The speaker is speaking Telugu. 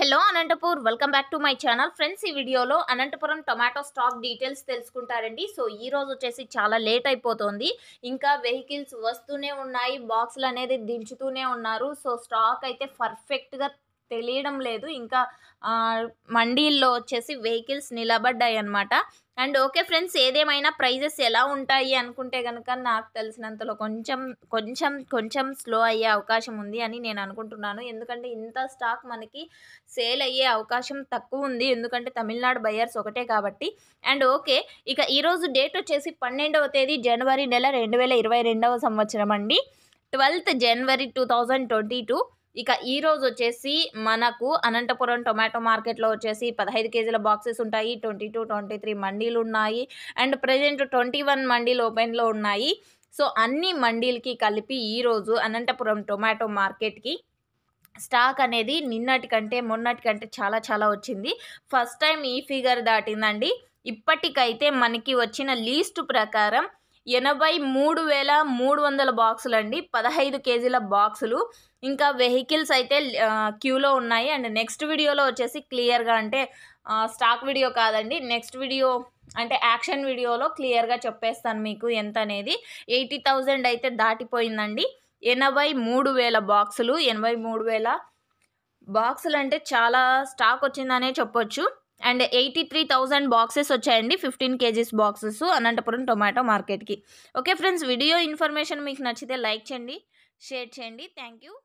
hello Anantapur welcome back to my channel friends ఈ వీడియోలో అనంతపురం టొమాటో స్టాక్ డీటెయిల్స్ తెలుసుకుంటారండి సో ఈ రోజు వచ్చేసి చాలా లేట్ అయిపోతుంది ఇంకా వెహికల్స్ వస్తూనే ఉన్నాయి బాక్సులు అనేది దించుతూనే ఉన్నారు సో స్టాక్ అయితే పర్ఫెక్ట్గా తెలియడం లేదు ఇంకా ఆ, మండీల్లో వచ్చేసి వెహికల్స్ నిలబడ్డాయి అనమాట అండ్ ఓకే ఫ్రెండ్స్ ఏదేమైనా ప్రైజెస్ ఎలా ఉంటాయి అనుకుంటే కనుక నాకు తెలిసినంతలో కొంచెం కొంచెం కొంచెం స్లో అయ్యే అవకాశం ఉంది అని నేను అనుకుంటున్నాను ఎందుకంటే ఇంత స్టాక్ మనకి సేల్ అయ్యే అవకాశం తక్కువ ఉంది ఎందుకంటే తమిళనాడు బయర్స్ ఒకటే కాబట్టి అండ్ ఓకే ఇక ఈరోజు డేట్ వచ్చేసి పన్నెండవ తేదీ జనవరి నెల రెండు వేల ఇరవై రెండవ సంవత్సరం అండి twelfth January two thousand twenty two ఇక ఈ రోజు వచ్చేసి మనకు అనంతపురం టొమాటో మార్కెట్లో వచ్చేసి పదహైదు కేజీల బాక్సెస్ ఉంటాయి ట్వంటీ టూ ట్వంటీ త్రీ మండీలు ఉన్నాయి అండ్ ప్రజెంట్ ట్వంటీ వన్ మండీలు ఓపెన్లో ఉన్నాయి సో అన్ని మండీలకి కలిపి ఈరోజు అనంతపురం టొమాటో మార్కెట్కి స్టాక్ అనేది నిన్నటి కంటే మొన్నటి కంటే చాలా చాలా వచ్చింది ఫస్ట్ టైం ఈ ఫిగర్ దాటిందండి ఇప్పటికైతే మనకి వచ్చిన లీస్ట్ ప్రకారం ఎనభై మూడు వేల మూడు వందల బాక్సులు అండి పదహైదు కేజీల బాక్సులు ఇంకా వెహికల్స్ అయితే ఆ, క్యూలో ఉన్నాయి అండ్ నెక్స్ట్ వీడియోలో వచ్చేసి క్లియర్గా అంటే ఆ, స్టాక్ వీడియో కాదండి నెక్స్ట్ వీడియో అంటే యాక్షన్ వీడియోలో క్లియర్గా చెప్పేస్తాను మీకు ఎంత అనేది ఎయిటీ థౌజండ్ అయితే దాటిపోయిందండి ఎనభై మూడు వేల బాక్సులు ఎనభై మూడు వేల బాక్సులు అంటే చాలా స్టాక్ వచ్చిందనే చెప్పొచ్చు and eighty three thousand boxes వచ్చాయండి fifteen KGs boxes Anantapuram tomato మార్కెట్కి ఓకే ఫ్రెండ్స్ వీడియో ఇన్ఫర్మేషన్ మీకు నచ్చితే లైక్ చేయండి షేర్ చేయండి థ్యాంక్ యూ